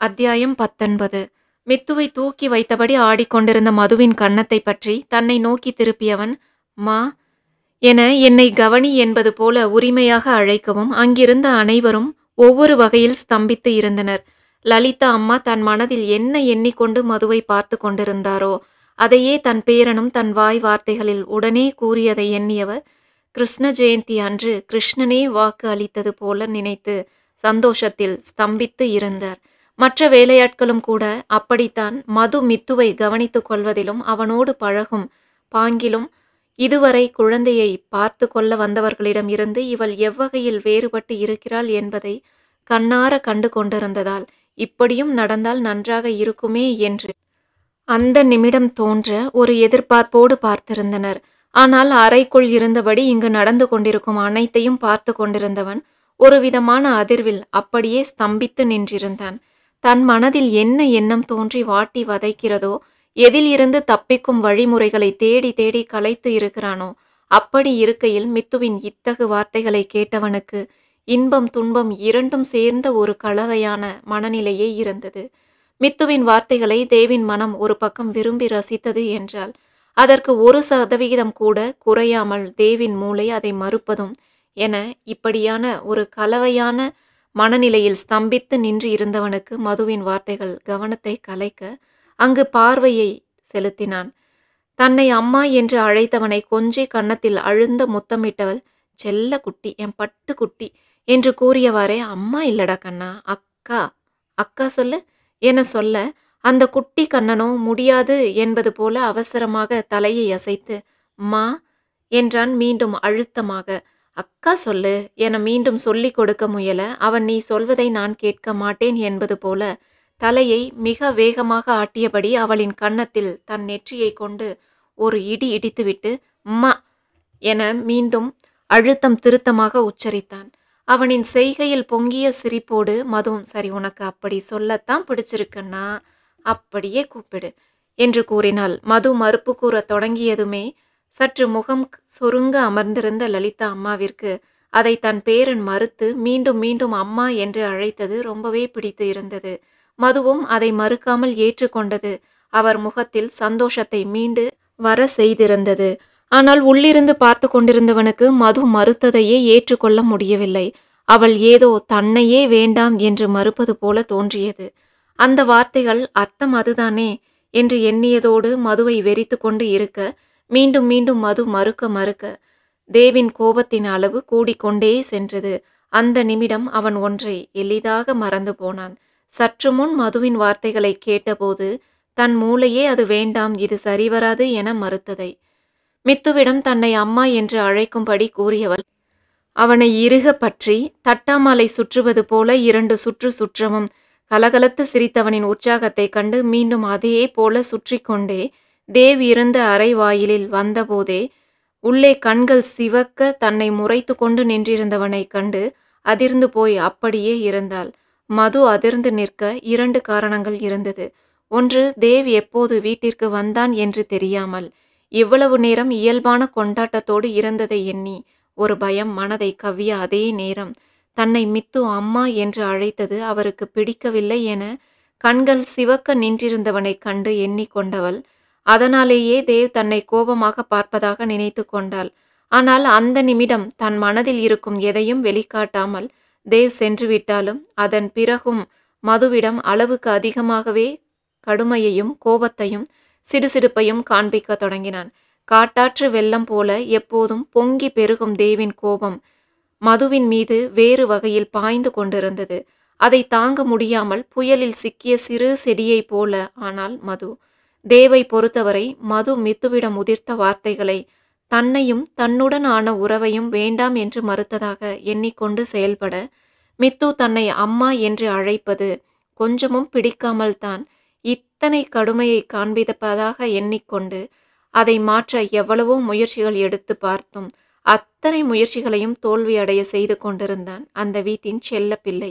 அத்தியாயம் பத்தொன்பது மித்துவை தூக்கி வைத்தபடி ஆடிக்கொண்டிருந்த மதுவின் கன்னத்தை பற்றி தன்னை நோக்கி திருப்பியவன் மா என என்னை கவனி என்பது போல உரிமையாக அழைக்கவும் அங்கிருந்த அனைவரும் ஒவ்வொரு வகையில் ஸ்தம்பித்து இருந்தனர் லலிதா அம்மா தன் மனதில் என்ன எண்ணிக்கொண்டு மதுவை பார்த்து கொண்டிருந்தாரோ அதையே தன் பேரனும் தன் வாய் வார்த்தைகளில் உடனே கூறியதை எண்ணியவர் கிருஷ்ண ஜெயந்தி அன்று கிருஷ்ணனே வாக்கு அளித்தது போல நினைத்து சந்தோஷத்தில் ஸ்தம்பித்து இருந்தார் மற்ற வேலையாட்களும் கூட அப்படித்தான் மது மித்துவை கவனித்துக் கொள்வதிலும் அவனோடு பழகும் பாங்கிலும் இதுவரை குழந்தையை பார்த்து கொள்ள வந்தவர்களிடம் இருந்து இவள் எவ்வகையில் வேறுபட்டு இருக்கிறாள் என்பதை கண்ணார கண்டு கொண்டிருந்ததால் இப்படியும் நடந்தால் நன்றாக இருக்குமே என்று அந்த நிமிடம் தோன்ற ஒரு எதிர்பார்ப்போடு பார்த்திருந்தனர் ஆனால் அறைக்குள் இருந்தபடி இங்கு நடந்து கொண்டிருக்கும் அனைத்தையும் பார்த்து கொண்டிருந்தவன் ஒரு விதமான அதிர்வில் அப்படியே ஸ்தம்பித்து நின்றிருந்தான் தன் மனதில் என்ன எண்ணம் தோன்றி வாட்டி வதைக்கிறதோ எதில் இருந்து தப்பிக்கும் வழிமுறைகளை தேடி தேடி கலைத்து இருக்கிறானோ அப்படி இருக்கையில் மித்துவின் இத்தகு வார்த்தைகளை கேட்டவனுக்கு இன்பம் துன்பம் இரண்டும் சேர்ந்த ஒரு கலவையான மனநிலையே இருந்தது மித்துவின் வார்த்தைகளை தேவின் மனம் ஒரு பக்கம் விரும்பி ரசித்தது என்றால் அதற்கு ஒரு சதவிகிதம் கூட குறையாமல் தேவின் மூளை அதை மறுப்பதும் என இப்படியான ஒரு கலவையான மனநிலையில் ஸ்தம்பித்து நின்று இருந்தவனுக்கு மதுவின் வார்த்தைகள் கவனத்தை கலைக்க அங்கு பார்வையை செலுத்தினான் தன்னை அம்மா என்று அழைத்தவனை கொஞ்சி கன்னத்தில் அழுந்த முத்தமிட்டவள் செல்ல குட்டி என் பட்டு குட்டி என்று கூறியவாறே அம்மா இல்லடா கண்ணா அக்கா அக்கா சொல்லு என சொல்ல அந்த குட்டி கண்ணனோ முடியாது என்பது போல அவசரமாக தலையை அசைத்து மா என்றான் மீண்டும் அழுத்தமாக அக்கா சொல்லு என மீண்டும் சொல்லிக் கொடுக்க முயல அவன் நீ சொல்வதை நான் கேட்க மாட்டேன் என்பது போல தலையை மிக வேகமாக ஆட்டியபடி அவளின் கன்னத்தில் தன் நெற்றியை கொண்டு ஒரு இடி இடித்துவிட்டு ம்மா என மீண்டும் அழுத்தம் திருத்தமாக உச்சரித்தான் அவனின் செய்கையில் பொங்கிய சிரிப்போடு மதுவும் சரி உனக்கு அப்படி சொல்லத்தான் பிடிச்சிருக்குன்னா அப்படியே கூப்பிடு என்று கூறினாள் மது மறுப்பு கூற தொடங்கியதுமே சற்று முகம் சொருங்க அமர்ந்திருந்த லலிதா அம்மாவிற்கு அதை தன் பேரன் மறுத்து மீண்டும் மீண்டும் அம்மா என்று அழைத்தது ரொம்பவே பிடித்து இருந்தது மதுவும் அதை மறுக்காமல் ஏற்றுக்கொண்டது அவர் முகத்தில் சந்தோஷத்தை மீண்டு வர செய்திருந்தது ஆனால் உள்ளிருந்து பார்த்து கொண்டிருந்தவனுக்கு மது மறுத்ததையே ஏற்றுக்கொள்ள முடியவில்லை அவள் ஏதோ தன்னையே வேண்டாம் என்று மறுப்பது போல தோன்றியது அந்த வார்த்தைகள் அர்த்தம் அதுதானே என்று எண்ணியதோடு மதுவை வெறித்து கொண்டு இருக்க மீண்டும் மீண்டும் மது மறுக்க மறுக்க தேவின் கோபத்தின் அளவு கூடிக்கொண்டே சென்றது அந்த நிமிடம் அவன் ஒன்றை எளிதாக மறந்து போனான் சற்று முன் மதுவின் வார்த்தைகளை கேட்டபோது தன் மூளையே அது வேண்டாம் இது சரிவராது என மறுத்ததை மித்துவிடம் தன்னை அம்மா என்று அழைக்கும்படி கூறியவள் அவனை இறுக பற்றி தட்டாமலை சுற்றுவது போல இரண்டு சுற்று சுற்றவும் கலகலத்து சிரித்தவனின் உற்சாகத்தைக் கண்டு மீண்டும் அதே போல சுற்றி கொண்டே தேவ் இருந்த அறை வாயிலில் வந்தபோதே உள்ளே கண்கள் சிவக்க தன்னை முறைத்து கொண்டு நின்றிருந்தவனைக் கண்டு அதிர்ந்து போய் அப்படியே இருந்தாள் மது அதிர்ந்து நிற்க இரண்டு காரணங்கள் இருந்தது ஒன்று தேவ் எப்போது வீட்டிற்கு வந்தான் என்று தெரியாமல் இவ்வளவு நேரம் இயல்பான கொண்டாட்டத்தோடு இருந்ததை எண்ணி ஒரு பயம் மனதை கவ்விய அதே நேரம் தன்னை மித்து அம்மா என்று அழைத்தது அவருக்கு பிடிக்கவில்லை என கண்கள் சிவக்க நின்றிருந்தவனைக் கண்டு எண்ணிக்கொண்டவள் அதனாலேயே தேவ் தன்னை கோபமாக பார்ப்பதாக நினைத்து கொண்டாள் ஆனால் அந்த நிமிடம் தன் மனதில் இருக்கும் எதையும் வெளிக்காட்டாமல் தேவ் சென்று விட்டாலும் அதன் பிறகும் மதுவிடம் அளவுக்கு அதிகமாகவே கடுமையையும் கோபத்தையும் சிடுசிடுப்பையும் காண்பிக்க தொடங்கினான் காட்டாற்று வெள்ளம் போல எப்போதும் பொங்கி பெருகும் தேவின் கோபம் மதுவின் மீது வேறு வகையில் பாய்ந்து கொண்டிருந்தது அதை தாங்க முடியாமல் புயலில் சிக்கிய சிறு செடியைப் போல ஆனால் மது தேவை பொறுத்தவரை மது மித்துவிடம் உதிர்த்த வார்த்தைகளை தன்னையும் தன்னுடன் ஆன உறவையும் வேண்டாம் என்று மறுத்ததாக எண்ணிக்கொண்டு செயல்பட மித்து தன்னை அம்மா என்று அழைப்பது கொஞ்சமும் பிடிக்காமல் தான் இத்தனை கடுமையை காண்பிப்பதாக எண்ணிக்கொண்டு அதை மாற்ற எவ்வளவோ முயற்சிகள் எடுத்து பார்த்தும் அத்தனை முயற்சிகளையும் தோல்வியடைய செய்து கொண்டிருந்தான் அந்த வீட்டின் செல்ல பிள்ளை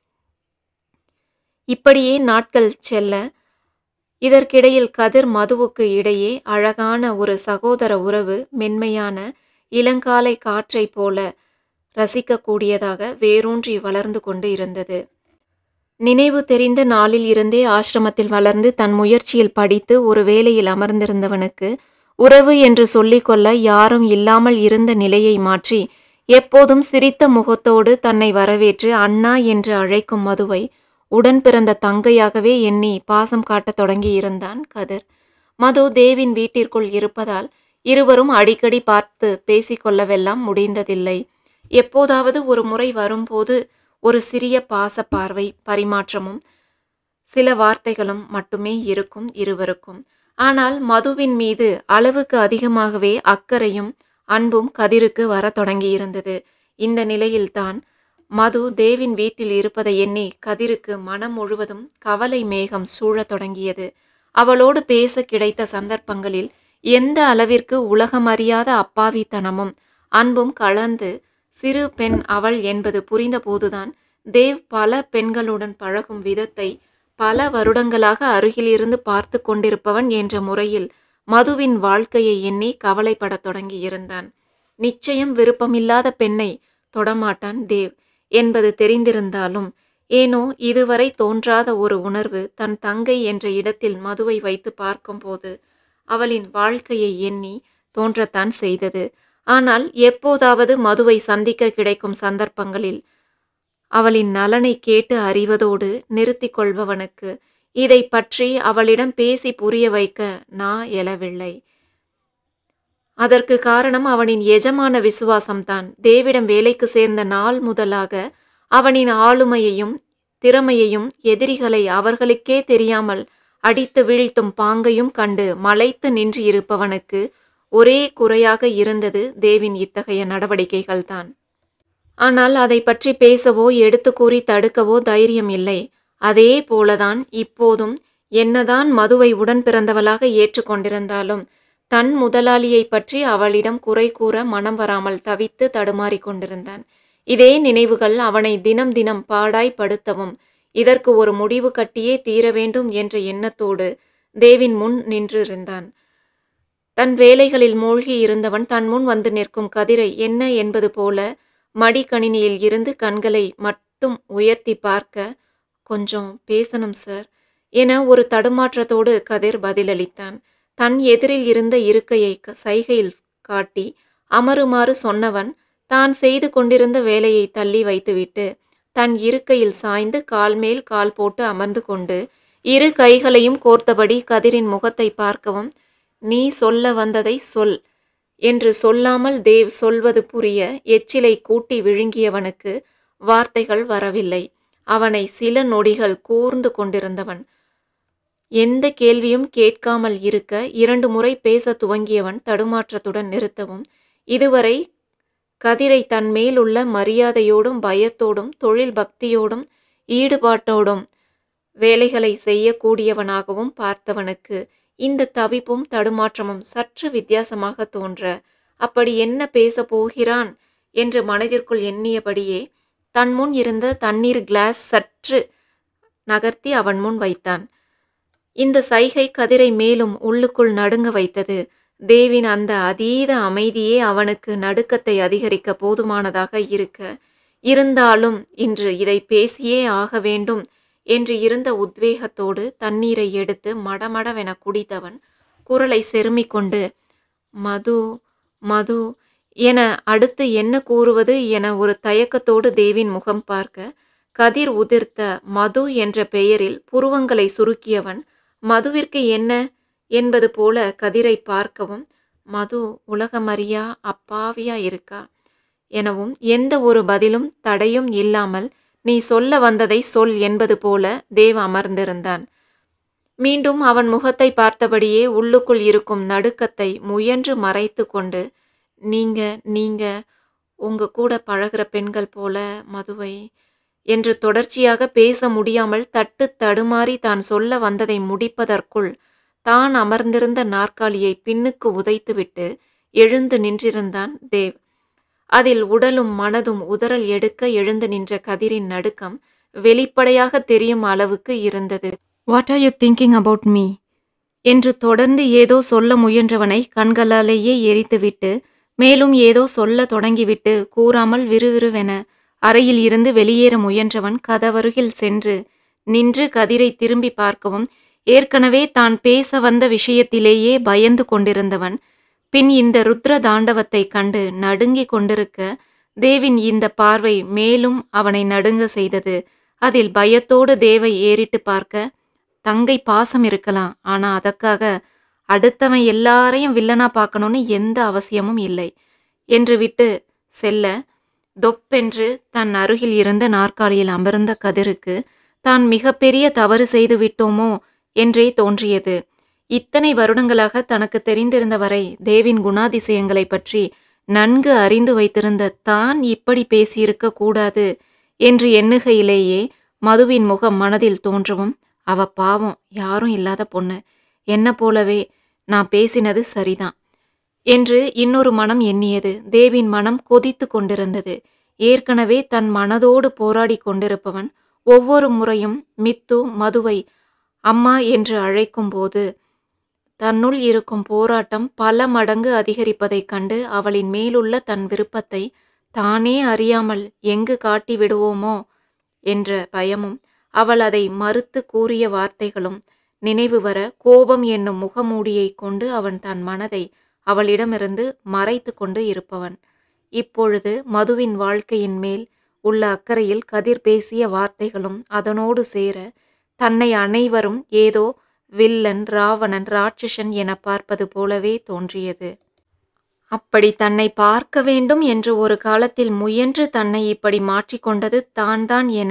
இப்படியே நாட்கள் செல்ல இதற்கிடையில் கதிர் மதுவுக்கு இடையே அழகான ஒரு சகோதர உறவு மென்மையான இளங்காலை காற்றைப் போல ரசிக்கக்கூடியதாக வேரூன்றி வளர்ந்து கொண்டு இருந்தது நினைவு தெரிந்த நாளில் இருந்தே ஆசிரமத்தில் வளர்ந்து தன் முயற்சியில் படித்து ஒரு வேலையில் அமர்ந்திருந்தவனுக்கு உறவு என்று சொல்லிக்கொள்ள யாரும் இல்லாமல் இருந்த நிலையை மாற்றி எப்போதும் சிரித்த முகத்தோடு தன்னை வரவேற்று அண்ணா என்று அழைக்கும் மதுவை உடன் பிறந்த தங்கையாகவே எண்ணி பாசம் காட்டத் தொடங்கி இருந்தான் கதிர் மது தேவின் வீட்டிற்குள் இருப்பதால் இருவரும் அடிக்கடி பார்த்து பேசிக்கொள்ளவெல்லாம் முடிந்ததில்லை எப்போதாவது ஒரு முறை வரும்போது ஒரு சிறிய பாச பார்வை பரிமாற்றமும் சில வார்த்தைகளும் மட்டுமே இருக்கும் இருவருக்கும் ஆனால் மதுவின் மீது அளவுக்கு அதிகமாகவே அக்கறையும் அன்பும் கதிருக்கு வர தொடங்கியிருந்தது இந்த நிலையில்தான் மது தேவின் வீட்டில் இருப்பதை எண்ணி கதிருக்கு மனம் முழுவதும் கவலை மேகம் சூழத் தொடங்கியது அவளோடு பேச கிடைத்த சந்தர்ப்பங்களில் எந்த அளவிற்கு உலகமறியாத அப்பாவித்தனமும் அன்பும் கலந்து சிறு பெண் அவள் என்பது புரிந்தபோதுதான் தேவ் பல பெண்களுடன் பழகும் விதத்தை பல வருடங்களாக அருகிலிருந்து பார்த்து கொண்டிருப்பவன் என்ற முறையில் மதுவின் வாழ்க்கையை எண்ணி கவலைப்படத் தொடங்கியிருந்தான் நிச்சயம் விருப்பமில்லாத பெண்ணை தொடமாட்டான் தேவ் என்பது தெரிந்திருந்தாலும் ஏனோ இதுவரை தோன்றாத ஒரு உணர்வு தன் தங்கை என்ற இடத்தில் மதுவை வைத்து பார்க்கும்போது அவளின் வாழ்க்கையை எண்ணி தோன்றத்தான் செய்தது ஆனால் எப்போதாவது மதுவை சந்திக்க கிடைக்கும் சந்தர்ப்பங்களில் அவளின் நலனை கேட்டு அறிவதோடு நிறுத்திக் கொள்பவனுக்கு இதை பற்றி அவளிடம் பேசி புரிய வைக்க நான் எழவில்லை அதற்கு காரணம் அவனின் எஜமான விசுவாசம்தான் தேவிடம் வேலைக்கு சேர்ந்த நாள் முதலாக அவனின் ஆளுமையையும் திறமையையும் எதிரிகளை அவர்களுக்கே தெரியாமல் அடித்து வீழ்த்தும் பாங்கையும் கண்டு மலைத்து நின்று இருப்பவனுக்கு ஒரே குறையாக இருந்தது தேவின் இத்தகைய நடவடிக்கைகள்தான் ஆனால் அதை பற்றி பேசவோ எடுத்து கூறி தடுக்கவோ தைரியம் இல்லை அதே போலதான் இப்போதும் என்னதான் மதுவை உடன் பிறந்தவளாக ஏற்றுக்கொண்டிருந்தாலும் தன் முதலாளியை பற்றி அவளிடம் குறை கூற மனம் வராமல் தவித்து தடுமாறிக் கொண்டிருந்தான் இதே நினைவுகள் அவனை தினம் தினம் பாடாய் படுத்தவும் இதற்கு ஒரு முடிவு கட்டியே தீர வேண்டும் என்ற எண்ணத்தோடு தேவின் முன் நின்றிருந்தான் தன் வேலைகளில் மூழ்கி இருந்தவன் தன் முன் வந்து நிற்கும் கதிரை என்ன என்பது போல மடிக்கணினியில் இருந்து கண்களை மட்டும் உயர்த்தி பார்க்க கொஞ்சம் பேசணும் சார் என ஒரு தடுமாற்றத்தோடு கதிர் பதிலளித்தான் தன் எதிரில் இருந்த இருக்கையை க- சைகையில் காட்டி அமருமாறு சொன்னவன் தான் செய்து கொண்டிருந்த வேலையை தள்ளி வைத்துவிட்டு தன் இருக்கையில் சாய்ந்து கால் மேல் கால் போட்டு அமர்ந்து கொண்டு இரு கைகளையும் கோர்த்தபடி கதிரின் முகத்தை பார்க்கவும் நீ சொல்ல வந்ததை சொல் என்று சொல்லாமல் தேவ் சொல்வது புரிய எச்சிலை கூட்டி விழுங்கியவனுக்கு வார்த்தைகள் வரவில்லை அவனை சில நொடிகள் கூர்ந்து கொண்டிருந்தவன் எந்த கேள்வியும் கேட்காமல் இருக்க இரண்டு முறை பேச துவங்கியவன் தடுமாற்றத்துடன் நிறுத்தவும் இதுவரை கதிரை தன் மேலுள்ள மரியாதையோடும் பயத்தோடும் தொழில் பக்தியோடும் ஈடுபாட்டோடும் வேலைகளை செய்யக்கூடியவனாகவும் பார்த்தவனுக்கு இந்த தவிப்பும் தடுமாற்றமும் சற்று வித்தியாசமாக தோன்ற அப்படி என்ன பேசப் போகிறான் என்று மனதிற்குள் எண்ணியபடியே தன் முன் இருந்த தண்ணீர் கிளாஸ் சற்று நகர்த்தி அவன் முன் வைத்தான் இந்த சைகை கதிரை மேலும் உள்ளுக்குள் நடுங்க வைத்தது தேவின் அந்த அதீத அமைதியே அவனுக்கு நடுக்கத்தை அதிகரிக்க போதுமானதாக இருக்க இருந்தாலும் இன்று இதை பேசியே ஆக வேண்டும் என்று இருந்த உத்வேகத்தோடு தண்ணீரை எடுத்து மடமடவென குடித்தவன் குரலை செருமிக் கொண்டு மது மது என அடுத்து என்ன கூறுவது என ஒரு தயக்கத்தோடு தேவின் முகம் பார்க்க கதிர் உதிர்த்த மது என்ற பெயரில் புருவங்களை சுருக்கியவன் மதுவிற்கு என்ன என்பது போல கதிரை பார்க்கவும் மது உலகமறியா அப்பாவியா இருக்கா எனவும் எந்த ஒரு பதிலும் தடையும் இல்லாமல் நீ சொல்ல வந்ததை சொல் என்பது போல தேவ் அமர்ந்திருந்தான் மீண்டும் அவன் முகத்தை பார்த்தபடியே உள்ளுக்குள் இருக்கும் நடுக்கத்தை முயன்று மறைத்து கொண்டு நீங்க நீங்க உங்க கூட பழகுற பெண்கள் போல மதுவை என்று தொடர்ச்சியாக பேச முடியாமல் தட்டு தடுமாறி தான் சொல்ல வந்ததை முடிப்பதற்குள் தான் அமர்ந்திருந்த நாற்காலியை பின்னுக்கு உதைத்துவிட்டு எழுந்து நின்றிருந்தான் தேவ் அதில் உடலும் மனதும் உதறல் எடுக்க எழுந்து நின்ற கதிரின் நடுக்கம் வெளிப்படையாக தெரியும் அளவுக்கு இருந்தது what are you thinking about me என்று தொடர்ந்து ஏதோ சொல்ல முயன்றவனை கண்களாலேயே எரித்துவிட்டு மேலும் ஏதோ சொல்ல தொடங்கிவிட்டு கூறாமல் விறுவிறுவென அறையில் இருந்து வெளியேற முயன்றவன் கதவருகில் சென்று நின்று கதிரை திரும்பி பார்க்கவும் ஏற்கனவே தான் பேச வந்த விஷயத்திலேயே பயந்து கொண்டிருந்தவன் பின் இந்த ருத்ர தாண்டவத்தை கண்டு நடுங்கிக் கொண்டிருக்க தேவின் இந்த பார்வை மேலும் அவனை நடுங்க செய்தது அதில் பயத்தோடு தேவை ஏறிட்டு பார்க்க தங்கை பாசம் இருக்கலாம் ஆனா அதற்காக அடுத்தவன் எல்லாரையும் வில்லனா பார்க்கணும்னு எந்த அவசியமும் இல்லை என்று விட்டு செல்ல தொப்பென்று தன் அருகில் இருந்த நாற்காலியில் அமர்ந்த கதிருக்கு தான் மிகப்பெரிய தவறு செய்து விட்டோமோ என்றே தோன்றியது இத்தனை வருடங்களாக தனக்கு தெரிந்திருந்த வரை தேவின் குணாதிசயங்களைப் பற்றி நன்கு அறிந்து வைத்திருந்த தான் இப்படி பேசியிருக்க கூடாது என்று எண்ணுகையிலேயே மதுவின் முகம் மனதில் தோன்றவும் அவ பாவம் யாரும் இல்லாத பொண்ணு என்ன போலவே நான் பேசினது சரிதான் என்று இன்னொரு மனம் எண்ணியது தேவின் மனம் கொதித்து கொண்டிருந்தது ஏற்கனவே தன் மனதோடு போராடி கொண்டிருப்பவன் ஒவ்வொரு முறையும் மித்து மதுவை அம்மா என்று அழைக்கும்போது தன்னுள் இருக்கும் போராட்டம் பல மடங்கு அதிகரிப்பதைக் கண்டு அவளின் மேலுள்ள தன் விருப்பத்தை தானே அறியாமல் எங்கு காட்டி விடுவோமோ என்ற பயமும் அவள் அதை மறுத்து கூறிய வார்த்தைகளும் நினைவு வர கோபம் என்னும் முகமூடியை கொண்டு அவன் தன் மனதை அவளிடமிருந்து மறைத்து கொண்டு இருப்பவன் இப்பொழுது மதுவின் வாழ்க்கையின் மேல் உள்ள அக்கறையில் கதிர் பேசிய வார்த்தைகளும் அதனோடு சேர தன்னை அனைவரும் ஏதோ வில்லன் ராவணன் ராட்சசன் என பார்ப்பது போலவே தோன்றியது அப்படி தன்னை பார்க்க வேண்டும் என்று ஒரு காலத்தில் முயன்று தன்னை இப்படி மாற்றிக்கொண்டது தான் தான் என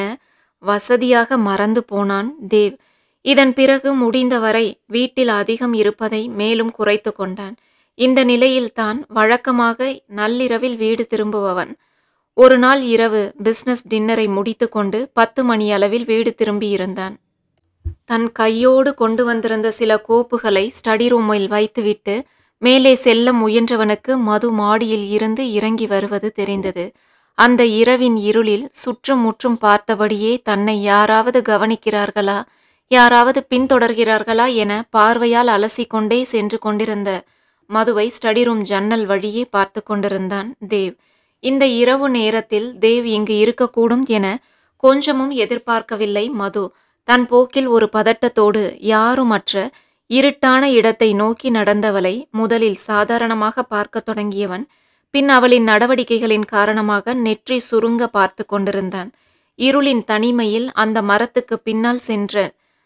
வசதியாக மறந்து போனான் தேவ் இதன் பிறகு முடிந்தவரை வீட்டில் அதிகம் இருப்பதை மேலும் குறைத்து கொண்டான் இந்த நிலையில் தான் வழக்கமாக நள்ளிரவில் வீடு திரும்புபவன் ஒரு நாள் இரவு பிசினஸ் டின்னரை முடித்துக்கொண்டு பத்து மணி அளவில் வீடு திரும்பியிருந்தான் தன் கையோடு கொண்டு வந்திருந்த சில கோப்புகளை ஸ்டடி ரூமில் வைத்துவிட்டு மேலே செல்ல முயன்றவனுக்கு மது மாடியில் இருந்து இறங்கி வருவது தெரிந்தது அந்த இரவின் இருளில் சுற்றும் முற்றும் பார்த்தபடியே தன்னை யாராவது கவனிக்கிறார்களா யாராவது பின்தொடர்கிறார்களா என பார்வையால் அலசிக்கொண்டே சென்று கொண்டிருந்த மதுவை ஸ்டடி ரூம் ஜன்னல் வழியே பார்த்து கொண்டிருந்தான் தேவ் இந்த இரவு நேரத்தில் தேவ் இங்கு இருக்கக்கூடும் என கொஞ்சமும் எதிர்பார்க்கவில்லை மது தன் போக்கில் ஒரு பதட்டத்தோடு யாருமற்ற இருட்டான இடத்தை நோக்கி நடந்தவளை முதலில் சாதாரணமாக பார்க்கத் தொடங்கியவன் பின் அவளின் நடவடிக்கைகளின் காரணமாக நெற்றி சுருங்க பார்த்து கொண்டிருந்தான் இருளின் தனிமையில் அந்த மரத்துக்கு பின்னால் சென்ற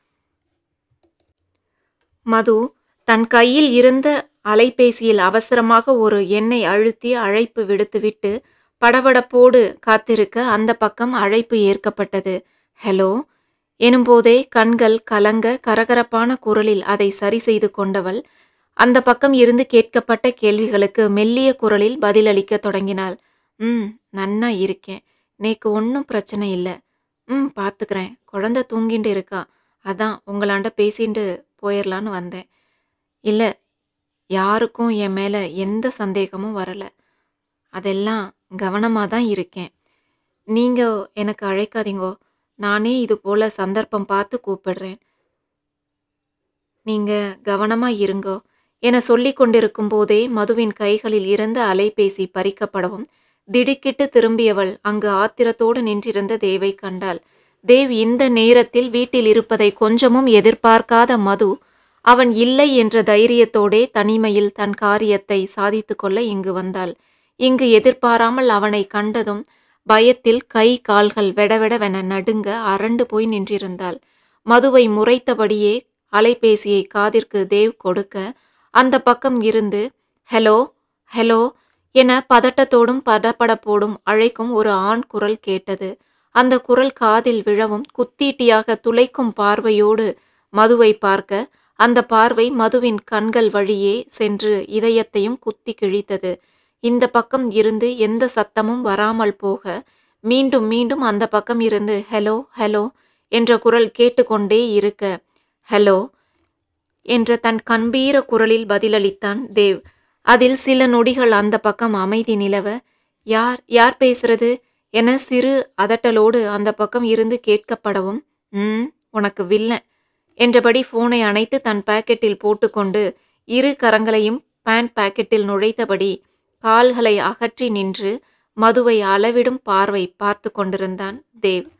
மது தன் கையில் இருந்த அலைபேசியில் அவசரமாக ஒரு எண்ணை அழுத்தி அழைப்பு விடுத்துவிட்டு படபடப்போடு காத்திருக்க அந்த பக்கம் அழைப்பு ஏற்கப்பட்டது ஹலோ எனும்போதே கண்கள் கலங்க கரகரப்பான குரலில் அதை சரி செய்து கொண்டவள் அந்த பக்கம் இருந்து கேட்கப்பட்ட கேள்விகளுக்கு மெல்லிய குரலில் பதிலளிக்க தொடங்கினாள் ம் நன்னா இருக்கேன் நேக்கு ஒன்றும் பிரச்சனை இல்லை ம் பார்த்துக்கிறேன் குழந்த தூங்கிட்டு இருக்கா அதான் உங்களாண்ட பேசிட்டு போயிடலான்னு வந்தேன் இல்லை யாருக்கும் என் மேலே எந்த சந்தேகமும் வரலை அதெல்லாம் கவனமாக தான் இருக்கேன் நீங்கள் எனக்கு அழைக்காதீங்கோ நானே இது போல சந்தர்ப்பம் பார்த்து கூப்பிடுறேன் நீங்க கவனமா இருங்கோ என சொல்லிக் கொண்டிருக்கும் போதே மதுவின் கைகளில் இருந்த அலைபேசி பறிக்கப்படவும் திடுக்கிட்டு திரும்பியவள் அங்கு ஆத்திரத்தோடு நின்றிருந்த தேவை கண்டாள் தேவ் இந்த நேரத்தில் வீட்டில் இருப்பதை கொஞ்சமும் எதிர்பார்க்காத மது அவன் இல்லை என்ற தைரியத்தோடே தனிமையில் தன் காரியத்தை சாதித்து கொள்ள இங்கு வந்தாள் இங்கு எதிர்பாராமல் அவனை கண்டதும் பயத்தில் கை கால்கள் வெடவெடவென நடுங்க அரண்டு போய் நின்றிருந்தாள் மதுவை முறைத்தபடியே அலைபேசியை காதிற்கு தேவ் கொடுக்க அந்த பக்கம் இருந்து ஹலோ ஹலோ என பதட்டத்தோடும் படபடப்போடும் அழைக்கும் ஒரு ஆண் குரல் கேட்டது அந்த குரல் காதில் விழவும் குத்தீட்டியாக துளைக்கும் பார்வையோடு மதுவை பார்க்க அந்த பார்வை மதுவின் கண்கள் வழியே சென்று இதயத்தையும் குத்தி கிழித்தது இந்த பக்கம் இருந்து எந்த சத்தமும் வராமல் போக மீண்டும் மீண்டும் அந்த பக்கம் இருந்து ஹலோ ஹலோ என்ற குரல் கேட்டுக்கொண்டே இருக்க ஹலோ என்ற தன் கம்பீர குரலில் பதிலளித்தான் தேவ் அதில் சில நொடிகள் அந்த பக்கம் அமைதி நிலவ யார் யார் பேசுறது என சிறு அதட்டலோடு அந்த பக்கம் இருந்து கேட்கப்படவும் ம் உனக்கு வில்லன் என்றபடி போனை அணைத்து தன் பாக்கெட்டில் போட்டுக்கொண்டு இரு கரங்களையும் பேண்ட் பாக்கெட்டில் நுழைத்தபடி கால்களை அகற்றி நின்று மதுவை அளவிடும் பார்வை பார்த்து கொண்டிருந்தான் தேவ்